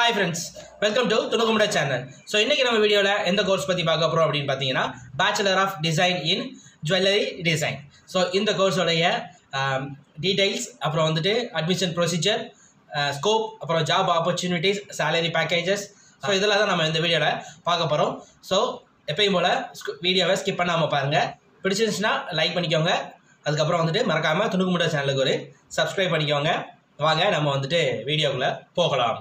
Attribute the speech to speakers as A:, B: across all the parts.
A: hi friends welcome to துணுக்குமுட channel so இன்றைக்கி நம்ம வீடியோவில் எந்த கோர்ஸ் பற்றி பார்க்க போகிறோம் அப்படின்னு பார்த்தீங்கன்னா bachelor of design in jewellery design so இந்த கோர்ஸோடைய டீடைல்ஸ் அப்புறம் வந்துட்டு அட்மிஷன் ப்ரொசீஜர் ஸ்கோப் அப்புறம் job opportunities salary packages so இதெல்லாம் தான் நம்ம இந்த வீடியோவில் பார்க்க போகிறோம் ஸோ எப்பயும் போல் வீடியோவை ஸ்கிப் பண்ணாமல் பாருங்கள் பிடிச்சிருந்துச்சுன்னா லைக் பண்ணிக்கோங்க அதுக்கப்புறம் வந்துட்டு மறக்காமல் துணுக்குமுட சேனலுக்கு ஒரு சப்ஸ்கிரைப் பண்ணிக்கோங்க வாங்க நம்ம வந்துட்டு வீடியோக்குள்ளே போகலாம்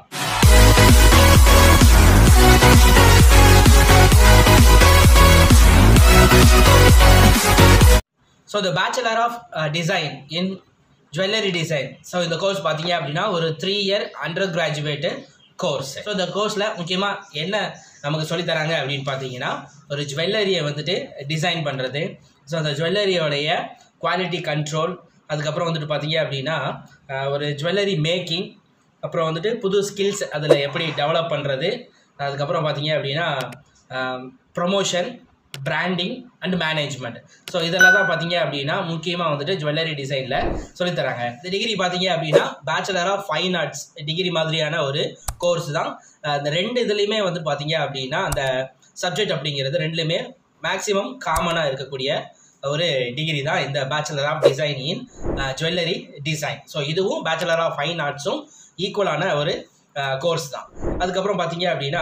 A: so the bachelor of design in jewellery design so இந்த கோர்ஸ் பார்த்தீங்க அப்படின்னா ஒரு three year under graduate course so இந்த கோர்ஸில் முக்கியமாக என்ன நமக்கு சொல்லித் தராங்க அப்படின்னு பார்த்தீங்கன்னா ஒரு ஜுவல்லரியை வந்துட்டு டிசைன் பண்ணுறது ஸோ அந்த ஜுவல்லரியோடைய குவாலிட்டி கண்ட்ரோல் அதுக்கப்புறம் வந்துட்டு பார்த்தீங்க அப்படின்னா அஹ், ஒரு ஜுவல்லரி மேக்கிங் அப்புறம் வந்துட்டு புது ஸ்கில்ஸ் அதில் எப்படி டெவலப் பண்ணுறது அதுக்கப்புறம் பார்த்தீங்க அப்படின்னா promotion branding and management so இதெல்லாம் தான் பார்த்தீங்க அப்படின்னா முக்கியமாக வந்துட்டு ஜுவல்லரி டிசைனில் சொல்லித்தராங்க இந்த டிகிரி பார்த்தீங்க அப்படின்னா bachelor of fine arts degree மாதிரியான ஒரு கோர்ஸ் தான் அஹ் இந்த ரெண்டு இதுலேயுமே வந்து பார்த்தீங்க அப்படின்னா அந்த சப்ஜெக்ட் அப்படிங்கிறது ரெண்டுலேயுமே மேக்ஸிமம் காமனாக இருக்கக்கூடிய ஒரு டிகிரி தான் இந்த bachelor of design in jewellery design so இதுவும் பேச்சுலர் ஆஃப் ஃபைன் ஆர்ட்ஸும் ஈக்குவலான ஒரு கோர்ஸ் தான் அதுக்கப்புறம் பார்த்தீங்க அப்படின்னா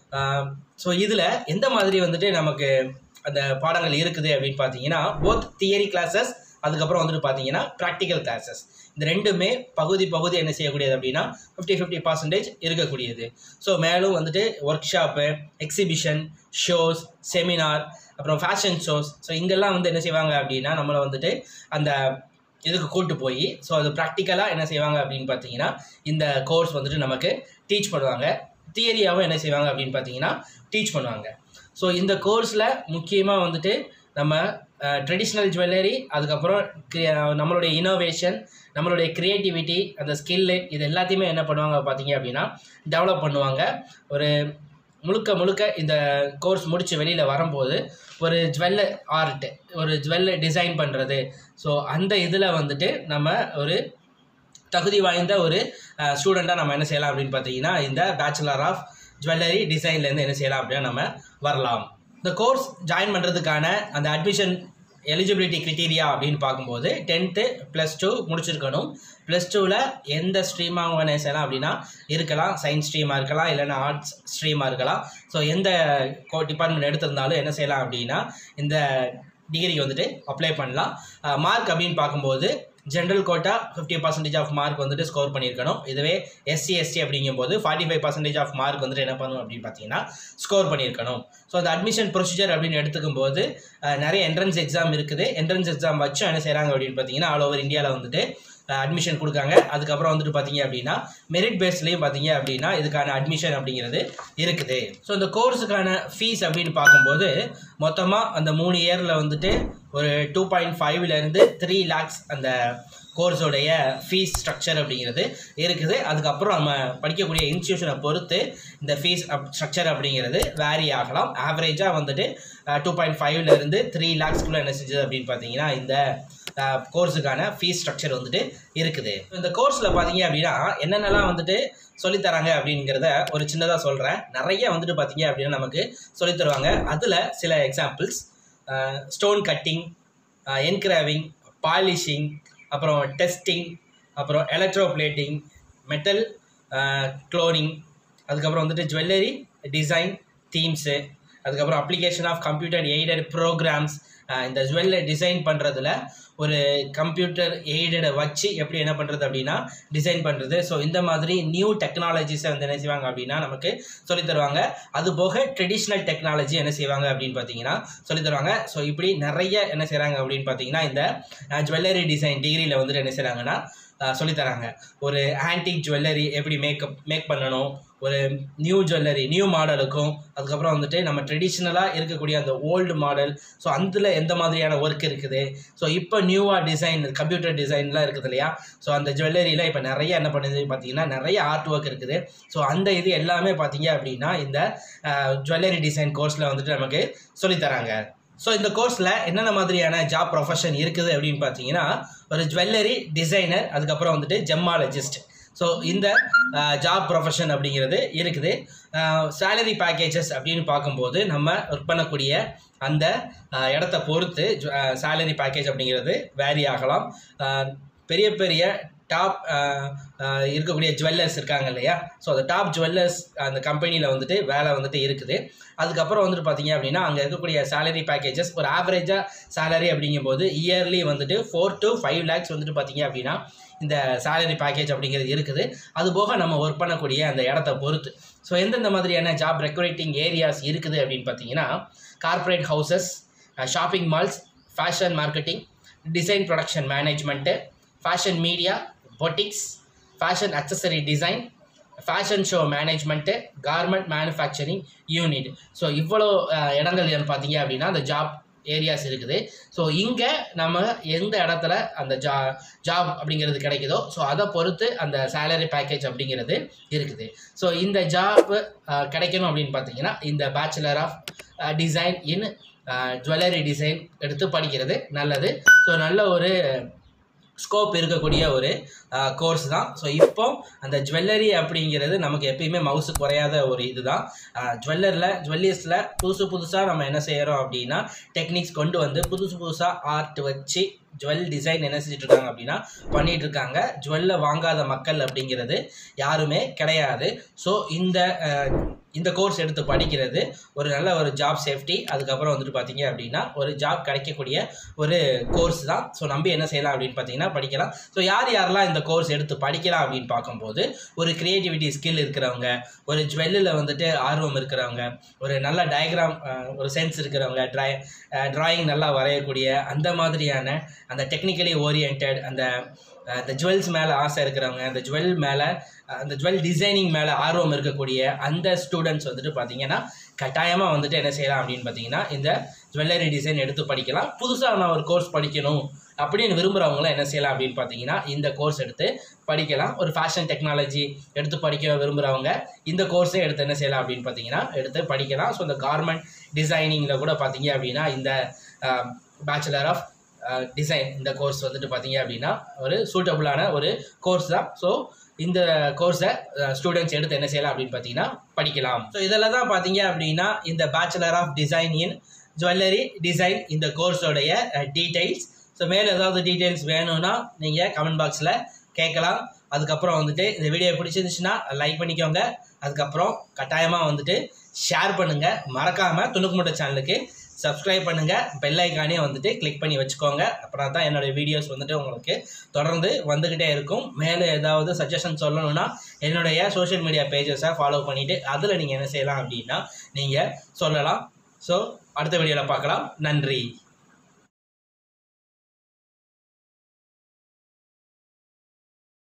A: ஸோ இதில் எந்த மாதிரி வந்துட்டு நமக்கு அந்த பாடங்கள் இருக்குது அப்படின்னு பார்த்தீங்கன்னா போத் தியரி கிளாஸஸ் அதுக்கப்புறம் வந்துட்டு பார்த்தீங்கன்னா ப்ராக்டிக்கல் கிளாஸஸ் இந்த ரெண்டுமே பகுதி பகுதி என்ன செய்யக்கூடியது அப்படின்னா ஃபிஃப்டி ஃபிஃப்டி பர்சன்டேஜ் இருக்கக்கூடியது ஸோ மேலும் வந்துட்டு workshop exhibition shows seminar அப்புறம் ஃபேஷன் ஷோஸ் ஸோ இங்கெல்லாம் வந்து என்ன செய்வாங்க அப்படின்னா நம்மளை வந்துட்டு அந்த இதுக்கு கூட்டு போய் ஸோ அது ப்ராக்டிக்கலாக என்ன செய்வாங்க அப்படின்னு பார்த்தீங்கன்னா இந்த கோர்ஸ் வந்துட்டு நமக்கு டீச் பண்ணுவாங்க தியரியாகவும் என்ன செய்வாங்க அப்படின்னு பார்த்தீங்கன்னா டீச் பண்ணுவாங்க ஸோ இந்த கோர்ஸில் முக்கியமாக வந்துட்டு நம்ம ட்ரெடிஷ்னல் ஜுவல்லரி அதுக்கப்புறம் crea- நம்மளுடைய இனோவேஷன் நம்மளுடைய க்ரியேட்டிவிட்டி அந்த ஸ்கில்லு இது எல்லாத்தையுமே என்ன பண்ணுவாங்க பார்த்தீங்க அப்படின்னா டெவலப் பண்ணுவாங்க ஒரு முழுக்க முழுக்க இந்த கோர்ஸ் முடித்து வெளியில் வரும்போது ஒரு ஜுவல்ல ஆர்ட் ஒரு ஜுவல்ல டிசைன் பண்ணுறது ஸோ அந்த இதில் வந்துட்டு நம்ம ஒரு தகுதி வாய்ந்த ஒரு ஸ்டூடெண்ட்டாக நம்ம என்ன செய்யலாம் அப்படின்னு பார்த்தீங்கன்னா இந்த பேச்சுலர் ஆஃப் ஜுவல்லரி டிசைன்லேருந்து என்ன செய்யலாம் அப்படின்னா நம்ம வரலாம் இந்த கோர்ஸ் ஜாயின் பண்ணுறதுக்கான அந்த அட்மிஷன் எலிஜிபிலிட்டி கிரிட்டீரியா அப்படின்னு பார்க்கும்போது டென்த்து ப்ளஸ் டூ முடிச்சிருக்கணும் ப்ளஸ் டூவில் எந்த ஸ்ட்ரீமாக அவங்க என்ன செய்யலாம் அப்படின்னா இருக்கலாம் சயின்ஸ் ஸ்ட்ரீமாக இருக்கலாம் இல்லைன்னா ஆர்ட்ஸ் ஸ்ட்ரீமாக இருக்கலாம் ஸோ எந்த கோ டிபார்ட்மெண்ட் எடுத்திருந்தாலும் என்ன செய்யலாம் அப்படின்னா இந்த டிகிரிக்கு வந்துட்டு அப்ளை பண்ணலாம் மார்க் அப்படின்னு பார்க்கும்போது general quota fifty percentage of mark வந்துட்டு ஸ்கோர் பண்ணியிருக்கணும் இதுவே எஸ்சி எஸ்டி அப்படிங்கும்போது forty five percentage of mark வந்துட்டு என்ன பண்ணணும் அப்படின்னு பார்த்தீங்கன்னா ஸ்கோர் பண்ணியிருக்கணும் ஸோ அந்த அட்மிஷன் ப்ரொசீஜர் அப்படின்னு எடுத்துக்கும் போது அஹ், நிறைய என்ட்ரன்ஸ் எக்ஸாம் இருக்குது என்ட்ரன்ஸ் எக்ஸாம் வச்சும் என்ன செய்கிறாங்க அப்படின்னு பார்த்தீங்கன்னா ஆல் ஓவர் இந்தியாவில் வந்துட்டு அட்மிஷன் கொடுக்காங்க அதுக்கப்புறம் வந்துட்டு பார்த்தீங்க அப்படின்னா மெரிட் பேஸ்லேயும் பார்த்தீங்க அப்படின்னா இதுக்கான அட்மிஷன் அப்படிங்கிறது இருக்குது ஸோ இந்த கோர்ஸுக்கான ஃபீஸ் அப்படின்னு பார்க்கும்போது மொத்தமாக அந்த மூணு இயரில் வந்துட்டு ஒரு டூ பாயிண்ட் ஃபைவ்லேருந்து த்ரீ லேக்ஸ் அந்த கோர்ஸோடைய ஃபீஸ் ஸ்ட்ரக்சர் அப்படிங்கிறது இருக்குது அதுக்கப்புறம் நம்ம படிக்கக்கூடிய இன்ஸ்டியூஷனை பொறுத்து இந்த ஃபீஸ் ஸ்ட்ரக்சர் அப்படிங்கிறது வேரி ஆகலாம் ஆவரேஜாக வந்துட்டு டூ பாயிண்ட் ஃபைவ்லேருந்து த்ரீ லேக்ஸ்க்குள்ளே என்ன செஞ்சது அப்படின்னு பார்த்தீங்கன்னா இந்த கோர்ஸுக்கான ஃபீஸ் ஸ்ட்ரக்சர் வந்துட்டு இருக்குது இந்த கோர்ஸில் பார்த்தீங்க அப்படின்னா என்னென்னலாம் வந்துட்டு சொல்லித் தராங்க அப்படிங்கிறத ஒரு சின்னதாக சொல்கிறேன் நிறைய வந்துட்டு பார்த்தீங்க அப்படின்னா நமக்கு சொல்லித் தருவாங்க அதில் சில examples stone cutting engraving polishing அப்புறம் டெஸ்டிங் அப்புறம் எலக்ட்ரோ பிளேட்டிங் மெட்டல் க்ளோனிங் அதுக்கப்புறம் வந்துட்டு ஜுவல்லரி டிசைன் தீம்ஸு அதுக்கப்புறம் application of computer aided programs இந்த ஜுவல்லரி டிசைன் பண்ணுறதுல ஒரு கம்ப்யூட்டர் எய்டடை வச்சு எப்படி என்ன பண்ணுறது அப்படின்னா டிசைன் பண்ணுறது ஸோ இந்த மாதிரி நியூ டெக்னாலஜிஸை வந்து என்ன செய்வாங்க அப்படின்னா நமக்கு சொல்லித் தருவாங்க அது போக ட்ரெடிஷ்னல் டெக்னாலஜி என்ன செய்வாங்க அப்படின்னு பார்த்தீங்கன்னா சொல்லித் தருவாங்க ஸோ இப்படி நிறைய என்ன செய்கிறாங்க அப்படின்னு பார்த்தீங்கன்னா இந்த ஜுவல்லரி டிசைன் டிகிரியில் வந்துட்டு என்ன செய்கிறாங்கன்னா சொல்லித் தராங்க ஒரு ஆன்டிக் ஜுவல்லரி எப்படி மேக்கப் மேக் பண்ணணும் ஒரு நியூ ஜுவல்லரி நியூ மாடலுக்கும் அதுக்கப்புறம் வந்துட்டு நம்ம ட்ரெடிஷ்னலாக இருக்கக்கூடிய அந்த ஓல்டு மாடல் ஸோ அதில் எந்த மாதிரியான ஒர்க் இருக்குது ஸோ இப்போ நியூவாக டிசைன் கம்ப்யூட்டர் டிசைன்லாம் இருக்குது இல்லையா ஸோ அந்த ஜுவல்லரியில் இப்போ நிறைய என்ன பண்ணுது பார்த்தீங்கன்னா நிறைய ஆர்ட் ஒர்க் இருக்குது ஸோ அந்த இது எல்லாமே பார்த்தீங்க அப்படின்னா இந்த ஜுவல்லரி டிசைன் கோர்ஸில் வந்துட்டு நமக்கு சொல்லித் தராங்க ஸோ இந்த கோர்ஸில் என்னென்ன மாதிரியான ஜாப் ப்ரொஃபஷன் இருக்குது அப்படின்னு பார்த்தீங்கன்னா ஒரு ஜுவல்லரி டிசைனர் அதுக்கப்புறம் வந்துட்டு ஜெம்மாலஜிஸ்ட் ஸோ இந்த ஜாப் ப்ரொஃபஷன் அப்படிங்கிறது இருக்குது சேலரி பேக்கேஜஸ் அப்படின்னு பார்க்கும்போது நம்ம ஒர்க் பண்ணக்கூடிய அந்த அஹ், இடத்த பொறுத்து சேலரி பேக்கேஜ் அப்படிங்கிறது வேரி ஆகலாம் அஹ், பெரிய பெரிய டாப் இருக்கக்கூடிய ஜுவல்லர்ஸ் இருக்காங்க இல்லையா ஸோ அந்த டாப் ஜுவல்லர்ஸ் அந்த கம்பெனியில் வந்துட்டு வேலை வந்துட்டு இருக்குது அதுக்கப்புறம் வந்துட்டு பார்த்தீங்க அப்படின்னா அங்கே இருக்கக்கூடிய சேலரி பேக்கேஜஸ் ஒரு ஆவரேஜாக சேலரி அப்படிங்கும்போது இயர்லி வந்துட்டு ஃபோர் to ஃபைவ் லேக்ஸ் வந்துட்டு பார்த்தீங்க அப்படின்னா இந்த சேலரி பேக்கேஜ் அப்படிங்கிறது இருக்குது அது போக நம்ம ஒர்க் பண்ணக்கூடிய அந்த இடத்த பொறுத்து ஸோ எந்தெந்த மாதிரியான ஜாப் ரெக்ரூட்டிங் ஏரியாஸ் இருக்குது அப்படின்னு பார்த்தீங்கன்னா corporate houses shopping malls fashion marketing design production management fashion media boutiques fashion accessory design fashion show management garment manufacturing unit so இவ்வளோ அஹ், இடங்கள் என்னன்னு பார்த்தீங்க அப்படின்னா அந்த ஜாப் ஏரியாஸ் இருக்குது ஸோ இங்கே நம்ம எந்த இடத்துல அந்த ஜா ஜாப் அப்படிங்கிறது கிடைக்குதோ ஸோ அதை பொறுத்து அந்த சேலரி பேக்கேஜ் அப்படிங்கிறது இருக்குது ஸோ இந்த ஜாப் கிடைக்கணும் அப்படின்னு பார்த்தீங்கன்னா இந்த bachelor of design in jewellery design எடுத்து படிக்கிறது நல்லது ஸோ நல்ல ஒரு ஸ்கோப் இருக்கக்கூடிய ஒரு கோர்ஸ் தான் ஸோ இப்போ அந்த ஜுவல்லரி அப்படிங்கிறது நமக்கு எப்பயுமே மவுசு குறையாத ஒரு இதுதான் ஜுவல்லரில் ஜுவல்லர்ஸில் புதுசு புதுசாக நம்ம என்ன செய்கிறோம் அப்படின்னா டெக்னிக்ஸ் கொண்டு வந்து புதுசு புதுசாக ஆர்ட் வச்சு ஜுவல் டிசைன் என்ன செஞ்சுட்டு இருக்காங்க அப்படின்னா பண்ணிட்டு இருக்காங்க ஜுவல்லை வாங்காத மக்கள் அப்படிங்கிறது யாருமே கிடையாது ஸோ இந்த அஹ், இந்த கோர்ஸ் எடுத்து படிக்கிறது ஒரு நல்ல ஒரு ஜாப் சேஃப்டி அதுக்கப்புறம் வந்துட்டு பார்த்தீங்க அப்படின்னா ஒரு ஜாப் கிடைக்கக்கூடிய ஒரு கோர்ஸ் தான் ஸோ நம்பி என்ன செய்யலாம் அப்படின்னு பார்த்தீங்கன்னா படிக்கலாம் ஸோ யார் யாரெல்லாம் இந்த கோர்ஸ் எடுத்து படிக்கலாம் அப்படின்னு பார்க்கும்போது ஒரு கிரியேட்டிவிட்டி ஸ்கில் இருக்கிறவங்க ஒரு ஜுவல்லில் வந்துட்டு ஆர்வம் இருக்கிறவங்க ஒரு நல்ல டயக்ராம் ஒரு சென்ஸ் இருக்கிறவங்க ட்ரை டிராயிங் நல்லா வரையக்கூடிய அந்த மாதிரியான அந்த டெக்னிக்கலி ஓரியன்ட் அந்த அஹ், இந்த ஜுவல்ஸ் மேலே ஆசை இருக்கிறவங்க அந்த ஜுவல் மேலே அந்த ஜுவல் டிசைனிங் மேலே ஆர்வம் இருக்கக்கூடிய அந்த ஸ்டூடெண்ட்ஸ் வந்துட்டு பார்த்தீங்கன்னா கட்டாயமாக வந்துட்டு என்ன செய்யலாம் அப்படின்னு பார்த்தீங்கன்னா இந்த ஜுவல்லரி டிசைன் எடுத்து படிக்கலாம் புதுசாக நான் ஒரு கோர்ஸ் படிக்கணும் அப்படின்னு விரும்புகிறவங்களாம் என்ன செய்யலாம் அப்படின்னு பார்த்தீங்கன்னா இந்த கோர்ஸ் எடுத்து படிக்கலாம் ஒரு ஃபேஷன் டெக்னாலஜி எடுத்து படிக்க விரும்புகிறவங்க இந்த கோர்ஸே எடுத்து என்ன செய்யலாம் அப்படின்னு பார்த்தீங்கன்னா எடுத்து படிக்கலாம் ஸோ இந்த கார்மெண்ட் டிசைனிங்கில் கூட பார்த்தீங்க அப்படின்னா இந்த பேச்சுலர் ஆஃப் டிசைன் இந்த கோர்ஸ் வந்துட்டு பார்த்தீங்க அப்படின்னா ஒரு சூட்டபுளான ஒரு கோர்ஸ் தான் ஸோ இந்த கோர்ஸை ஸ்டூடெண்ட்ஸ் எடுத்து என்ன செய்யலாம் அப்படின்னு பார்த்தீங்கன்னா படிக்கலாம் ஸோ இதெல்லாம் தான் பார்த்தீங்க அப்படின்னா இந்த bachelor of design in jewellery design இந்த கோர்ஸோடைய டீட்டெயில்ஸ் ஸோ மேலே ஏதாவது டீட்டெயில்ஸ் வேணும்னா நீங்கள் கமெண்ட் பாக்ஸில் கேட்கலாம் அதுக்கப்புறம் வந்துட்டு இந்த வீடியோ பிடிச்சிருந்துச்சுன்னா லைக் பண்ணிக்கோங்க அதுக்கப்புறம் கட்டாயமாக வந்துட்டு ஷேர் பண்ணுங்கள் மறக்காமல் துணுக்கு மூட்டை சேனலுக்கு சப்ஸ்கிரைப் பண்ணுங்கள் பெல் ஐக்கானே வந்துட்டு கிளிக் பண்ணி வச்சுக்கோங்க அப்புறம் தான் என்னோடய வீடியோஸ் வந்துட்டு உங்களுக்கு தொடர்ந்து வந்துக்கிட்டே இருக்கும் மேலே ஏதாவது சஜஷன் சொல்லணும்னா என்னுடைய சோஷியல் மீடியா பேஜஸை ஃபாலோ பண்ணிவிட்டு அதில் நீங்கள் என்ன செய்யலாம் அப்படின்னா நீங்கள் சொல்லலாம் ஸோ அடுத்த வீடியோவில் பார்க்கலாம் நன்றி